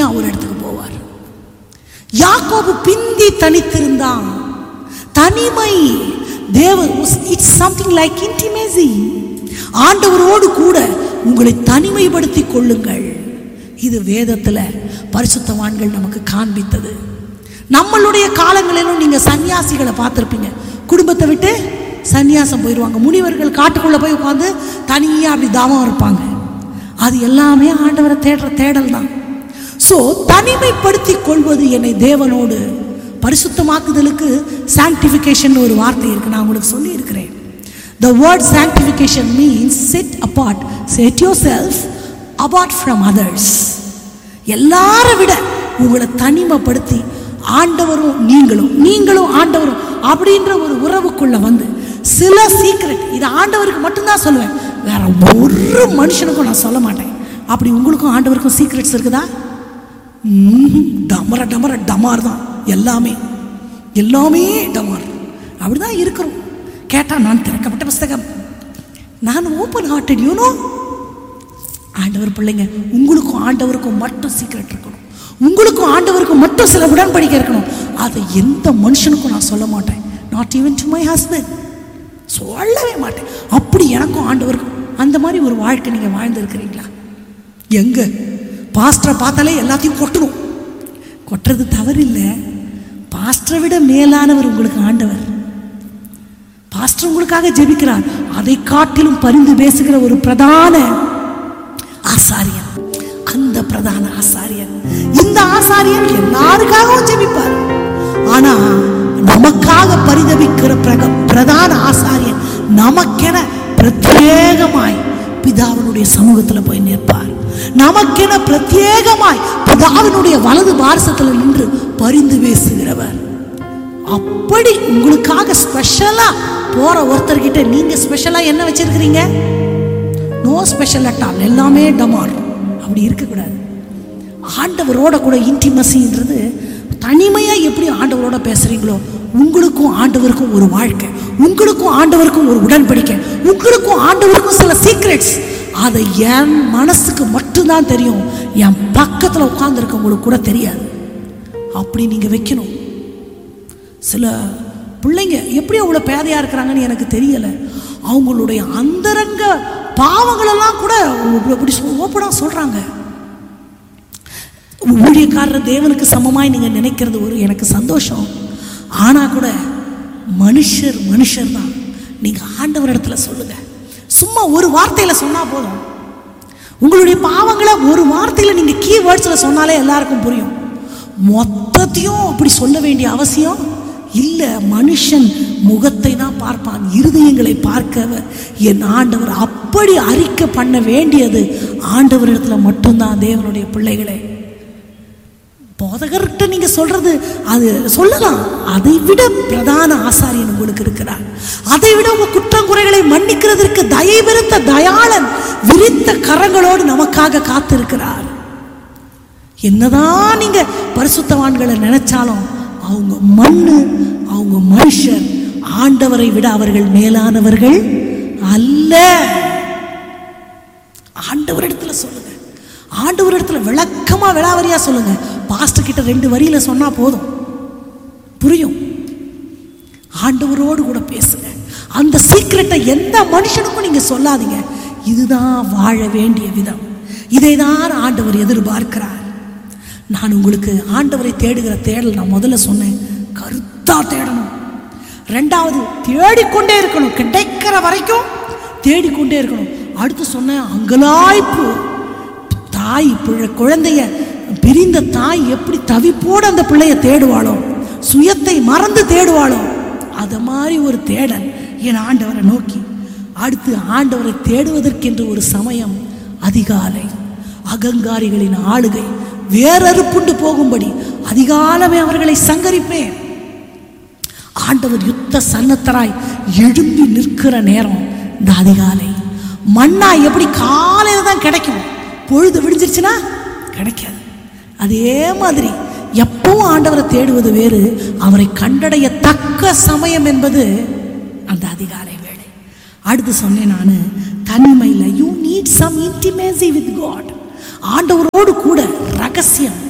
தனியா ஒரு இடத்துக்கு போவார் யாக்கோபு பிந்தி தனித்திருந்தான் தனிமை தேவ இட்ஸ் சம்திங் லைக் இன்டிமேசி ஆண்டவரோடு கூட உங்களை தனிமைப்படுத்திக் கொள்ளுங்கள் இது வேதத்துல பரிசுத்தவான்கள் நமக்கு காண்பித்தது நம்மளுடைய காலங்களிலும் நீங்க சன்னியாசிகளை பார்த்துருப்பீங்க குடும்பத்தை விட்டு சன்னியாசம் போயிடுவாங்க முனிவர்கள் காட்டுக்குள்ள போய் உட்காந்து தனியா அப்படி தாமம் இருப்பாங்க அது எல்லாமே ஆண்டவரை தேடுற தேடல் தான் ஸோ தனிமைப்படுத்திக் கொள்வது என்னை தேவனோடு பரிசுத்தமாக்குதலுக்கு சாங்டிஃபிகேஷன் ஒரு வார்த்தை இருக்கு நான் உங்களுக்கு சொல்லி இருக்கிறேன் the word sanctification means set apart set your self apart from others எல்லாரை விட உங்களை தனிமைப்படுத்தி ஆண்டவரும் நீங்களும் நீங்களும் ஆண்டவரும் அப்படின்ற ஒரு உறவுக்குள்ள வந்து சில சீக்ரெட் இது ஆண்டவருக்கு மட்டும்தான் சொல்லுவேன் வேற ஒரு மனுஷனுக்கும் நான் சொல்ல மாட்டேன் அப்படி உங்களுக்கும் ஆண்டவருக்கும் சீக்ரெட்ஸ் இருக்குதா ம்ஹும். டமர டமர டமார் தான் எல்லாமே எல்லாமே டமார் அப்படிதான் இருக்கிறோம் கேட்டா நான் திறக்கப்பட்ட புஸ்தகம் நான் ஓப்பன் ஹார்ட்டட் யூனோ ஆண்டவர் பிள்ளைங்க உங்களுக்கும் ஆண்டவருக்கும் மட்டும் சீக்ரெட் இருக்கணும் உங்களுக்கும் ஆண்டவருக்கும் மட்டும் சில உடன்படிக்கை இருக்கணும் அதை எந்த மனுஷனுக்கும் நான் சொல்ல மாட்டேன் not even to my husband சொல்லவே மாட்டேன் அப்படி எனக்கும் ஆண்டவருக்கும் அந்த மாதிரி ஒரு வாழ்க்கை நீங்கள் வாழ்ந்துருக்கிறீங்களா எங்க பாஸ்டரை பார்த்தாலே எல்லாத்தையும் கொட்டணும் கொட்டுறது தவறு இல்லை பாஸ்டரை விட மேலானவர் உங்களுக்கு ஆண்டவர் பாஸ்டர் உங்களுக்காக ஜெபிக்கிறார் அதை காட்டிலும் பரிந்து பேசுகிற ஒரு பிரதான ஆசாரியன் அந்த பிரதான ஆசாரியன் இந்த ஆசாரியன் எல்லாருக்காகவும் ஜெபிப்பார் ஆனா நமக்காக பரிதபிக்கிற பிரக பிரதான ஆசாரியன் நமக்கென பிரத்யேகமாய் பிதாவினுடைய சமூகத்துல போய் நிற்பார் நமக்கென பிரத்யேகமாய் பிதாவினுடைய வலது பாரசத்துல நின்று பரிந்து பேசுகிறவர் அப்படி உங்களுக்காக ஸ்பெஷலா போற ஒருத்தர்கிட்ட நீங்க ஸ்பெஷலா என்ன வச்சிருக்கிறீங்க நோ ஸ்பெஷல் அட் ஆல் எல்லாமே டமார் அப்படி இருக்கக்கூடாது ஆண்டவரோட கூட இன்டிமசின்றது தனிமையா எப்படி ஆண்டவரோட பேசுறீங்களோ உங்களுக்கும் ஆண்டவருக்கும் ஒரு வாழ்க்கை உங்களுக்கும் ஆண்டவருக்கும் ஒரு உடன்படிக்கை உங்களுக்கும் ஆண்டவருக்கும் சில சீக்ரெட்ஸ் அதை என் மனசுக்கு மட்டும்தான் தெரியும் என் பக்கத்துல உட்கார்ந்துருக்கவங்களுக்கு கூட தெரியாது அப்படி நீங்க வைக்கணும் சில பிள்ளைங்க எப்படி அவ்வளோ பேதையா இருக்கிறாங்கன்னு எனக்கு தெரியல அவங்களுடைய அந்தரங்க பாவங்களெல்லாம் கூட இப்படி ஓப்பனாக சொல்றாங்க ஊழியக்காரர் தேவனுக்கு சமமாய் நீங்க நினைக்கிறது ஒரு எனக்கு சந்தோஷம் ஆனா கூட மனுஷர் மனுஷர் தான் நீங்க ஆண்டவர் இடத்துல சொல்லுங்க சும்மா ஒரு வார்த்தையில சொன்னா போதும் உங்களுடைய பாவங்களை ஒரு வார்த்தையில நீங்க கீ வேர்ட்ஸ்ல சொன்னாலே எல்லாருக்கும் புரியும் மொத்தத்தையும் அப்படி சொல்ல வேண்டிய அவசியம் இல்ல மனுஷன் முகத்தை தான் பார்ப்பான் இருதயங்களை பார்க்கவர் என் ஆண்டவர் அப்படி அறிக்கை பண்ண வேண்டியது ஆண்டவரிடத்துல மட்டும்தான் தேவனுடைய பிள்ளைகளே போதகர்கிட்ட நீங்க சொல்றது அது சொல்லலாம் அதை விட பிரதான ஆசாரியன் உங்களுக்கு இருக்கிறார் அதை விட உங்க குற்றம் குறைகளை மன்னிக்கிறதற்கு தயை விருத்த தயாளன் விரித்த கரங்களோடு நமக்காக காத்திருக்கிறார் என்னதான் நீங்க பரிசுத்தவான்களை நினைச்சாலும் அவங்க மண்ணு அவங்க மனுஷர் ஆண்டவரை விட அவர்கள் மேலானவர்கள் அல்ல ஆண்டவரிடத்துல சொல்லுங்க ஆண்டவரிடத்துல விளக்கமா விளாவரியா சொல்லுங்க பாஸ்டர் கிட்ட ரெண்டு வரியில சொன்னா போதும் புரியும் ஆண்டவரோடு கூட பேசுங்க அந்த சீக்கிரட்டை எந்த மனுஷனுக்கும் நீங்க சொல்லாதீங்க இதுதான் வாழ வேண்டிய விதம் இதை தான் ஆண்டவர் எதிர்பார்க்கிறார் நான் உங்களுக்கு ஆண்டவரை தேடுகிற தேடல் நான் முதல்ல சொன்னேன் கருத்தா தேடணும் ரெண்டாவது தேடிக்கொண்டே இருக்கணும் கிடைக்கிற வரைக்கும் தேடிக்கொண்டே இருக்கணும் அடுத்து சொன்னேன் அங்கலாய்ப்பு தாய் பிள்ளை குழந்தைய பிரிந்த தாய் எப்படி தவிப்போடு அந்த பிள்ளைய தேடுவாளோ சுயத்தை மறந்து தேடுவாளோ அத மாதிரி ஒரு தேடல் என் ஆண்டவரை நோக்கி அடுத்து ஆண்டவரை தேடுவதற்கென்று ஒரு சமயம் அதிகாலை அகங்காரிகளின் ஆளுகை வேறறுப்புண்டு போகும்படி அதிகாலமே அவர்களை சங்கரிப்பேன் ஆண்டவர் யுத்த சன்னத்தராய் எழும்பி நிற்கிற நேரம் இந்த அதிகாலை மண்ணா எப்படி காலையில தான் கிடைக்கும் பொழுது விடிஞ்சிருச்சுன்னா கிடைக்காது அதே மாதிரி எப்பவும் ஆண்டவரை தேடுவது வேறு அவரை கண்டடைய தக்க சமயம் என்பது அந்த அதிகாலை வேளை அடுத்து சொன்னேன் நான் தனிமையில் you need some intimacy with God ஆண்டவரோடு கூட ரகசியம்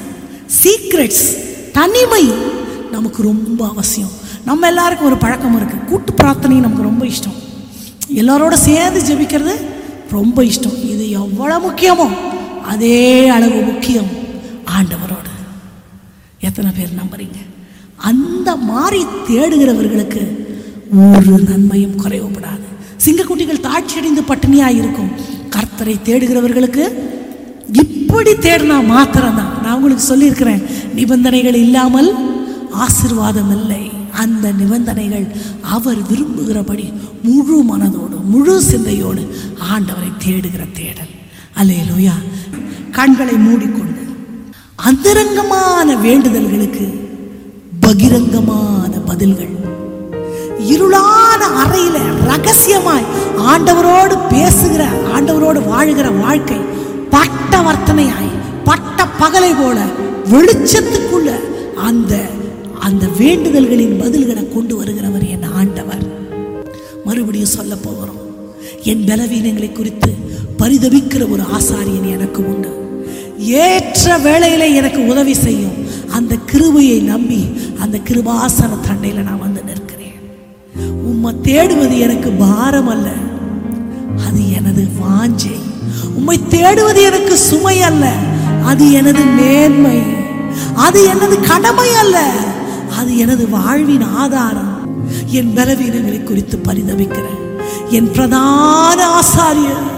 சீக்ரெட்ஸ் தனிமை நமக்கு ரொம்ப அவசியம் நம்ம எல்லாருக்கும் ஒரு பழக்கம் இருக்குது கூட்டு பிரார்த்தனை நமக்கு ரொம்ப இஷ்டம் எல்லாரோட சேர்ந்து ஜெபிக்கிறது ரொம்ப இஷ்டம் இது எவ்வளோ முக்கியமோ அதே அளவு முக்கியம் ஆண்டவரோடு எத்தனை பேர் நம்புறீங்க அந்த மாதிரி தேடுகிறவர்களுக்கு ஒரு நன்மையும் குறைவுபடாது சிங்கக்குட்டிகள் தாட்சியடைந்து பட்டினியாக இருக்கும் கர்த்தரை தேடுகிறவர்களுக்கு இப்படி தேடினா மாத்திரம்தான் நான் உங்களுக்கு சொல்லியிருக்கிறேன் நிபந்தனைகள் இல்லாமல் ஆசிர்வாதம் இல்லை அந்த நிபந்தனைகள் அவர் விரும்புகிறபடி முழு மனதோடு முழு சிந்தையோடு ஆண்டவரை தேடுகிற தேடல் அல்லேலூயா கண்களை மூடிக்கொண்டு அந்தரங்கமான வேண்டுதல்களுக்கு பகிரங்கமான பதில்கள் இருளான அறையில ரகசியமாய் ஆண்டவரோடு பேசுகிற ஆண்டவரோடு வாழுகிற வாழ்க்கை பட்ட வர்த்தனையாய் பட்ட பகலை போல வெளிச்சத்துக்குள்ள அந்த அந்த வேண்டுதல்களின் பதில்களை கொண்டு வருகிறவர் என் ஆண்டவர் மறுபடியும் சொல்ல போகிறோம் என் பலவீனங்களை குறித்து பரிதவிக்கிற ஒரு ஆசாரியன் எனக்கு உண்டு ஏற்ற வேளையிலே எனக்கு உதவி செய்யும் அந்த கிருபையை நம்பி அந்த கிருபாசன தண்டையில் நான் வந்து நிற்கிறேன் உம்மை தேடுவது எனக்கு பாரம் அல்ல அது எனது வாஞ்சை உம்மை தேடுவது எனக்கு சுமை அல்ல அது எனது மேன்மை அது எனது கடமை அல்ல அது எனது வாழ்வின் ஆதாரம் என் பலவீனங்களை குறித்து பரிதவிக்கிறேன் என் பிரதான ஆசாரியர்